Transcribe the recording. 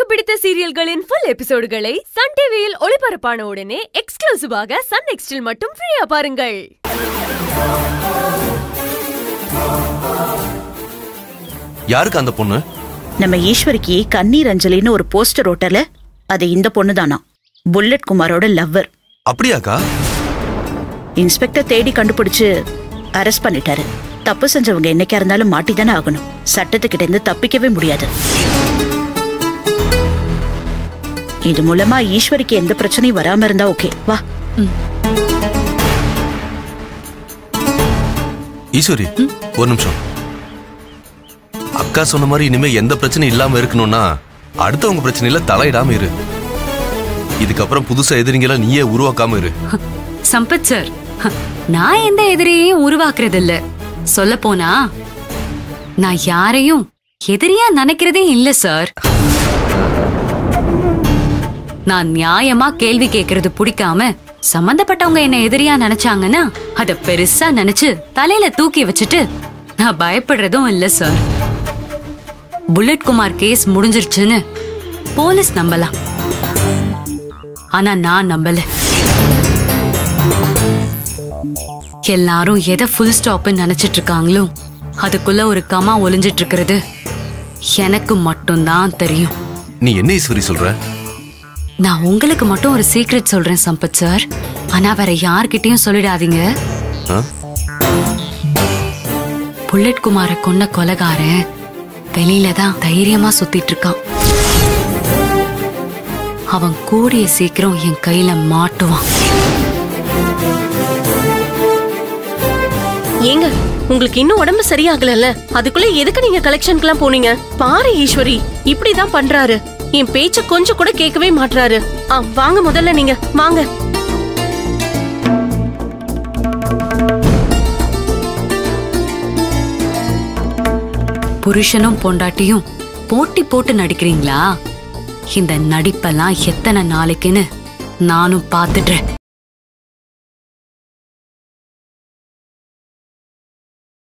பிடித்த சீரியல்களின் full எபிசோடுகளை Sun டிவியில் ஒளிபரப்பான உடனே எக்ஸ்க்ளூசிவாக சன் நெக்ஸ்டில் மட்டும் ஃப்ரீயா பாருங்கள் யாருக்கு அந்த பொண்ணு நம்ம ஈஸ்வரிக்கு கண்ணீர் அஞ்சலின்னு ஒரு போஸ்டர் ஓட்டல அது இந்த பொண்ணு தானா புல்லட் குமாரோட லவ்வர் அப்படியாக்கா இன்ஸ்பெக்டர் தேடி கண்டுபிடிச்சு அரெஸ்ட் பண்ணிட்டாரு தப்பு செஞ்சவங்க என்னைக்கா இருந்தாலும் மாட்டிதானே ஆகணும் சட்டத்துக்கிட்ட இருந்து தப்பிக்கவே முடியாது இது மூலமா ஈஸ்வரிக்கு எந்த பிரச்சனையும் வராம இருந்தா ஓகே வா ஈஸ்வரி ஒரு நிமிஷம் அக்கா சொன்ன மாதிரி இனிமே எந்த பிரச்சனையும் இல்லாம இருக்கணும்னா அடுத்தவங்க பிரச்சனையில தலையிடாம இரு இதுக்கப்புறம் புதுசா எதிரிங்கள நீயே உருவாக்காம இரு சம்பத் சார் நான் எந்த எதிரியையும் உருவாக்குறது இல்ல சொல்ல போனா நான் யாரையும் எதிரியா நினைக்கிறதே இல்ல சார் நான் நியாயமா கேள்வி கேக்குறது பிடிக்காம சம்பந்தப்பட்டவங்க என்ன எதிரியா நினைச்சாங்கன்னா அத பெருசா நினைச்சு தலையில தூக்கி வச்சுட்டு நான் பயப்படுறதும் இல்ல சார் புல்லட் குமார் கேஸ் முடிஞ்சிருச்சுன்னு போலீஸ் நம்பலாம் ஆனா நான் நம்பல எல்லாரும் எதை ஃபுல் ஸ்டாப்னு நினைச்சிட்டு இருக்காங்களோ அதுக்குள்ள ஒரு கமா ஒளிஞ்சிட்டு இருக்கிறது எனக்கு மட்டும்தான் தெரியும் நீ என்ன ஈஸ்வரி சொல்ற நான் உங்களுக்கு மட்டும் ஒரு சீக்ரெட் சொல்றேன் சம்பத் சார் ஆனா வேற யார்கிட்டயும் சொல்லிடாதீங்க ஆ? புல்லட் குமார கொன்ன கொலகாரன் வெளியில தான் தைரியமா சுத்திட்டு இருக்கான் அவன் கூடிய சீக்கிரம் என் கையில மாட்டுவான் ஏங்க உங்களுக்கு இன்னும் உடம்பு சரியாகலல்ல அதுக்குள்ள எதுக்கு நீங்க கலெக்ஷனுக்குலாம் போனீங்க பாரு ஈஸ்வரி இப்படிதான் பண்றாரு என் பேச்ச கொஞ்சம் கூட கேட்கவே மாட்றாரு ஆ வாங்க முதல்ல நீங்க வாங்க புருஷனும் பொண்டாட்டியும் போட்டி போட்டு நடிக்கிறீங்களா இந்த நடிப்பெல்லாம் எத்தனை நாளைக்குன்னு நானும் பார்த்துடுறேன்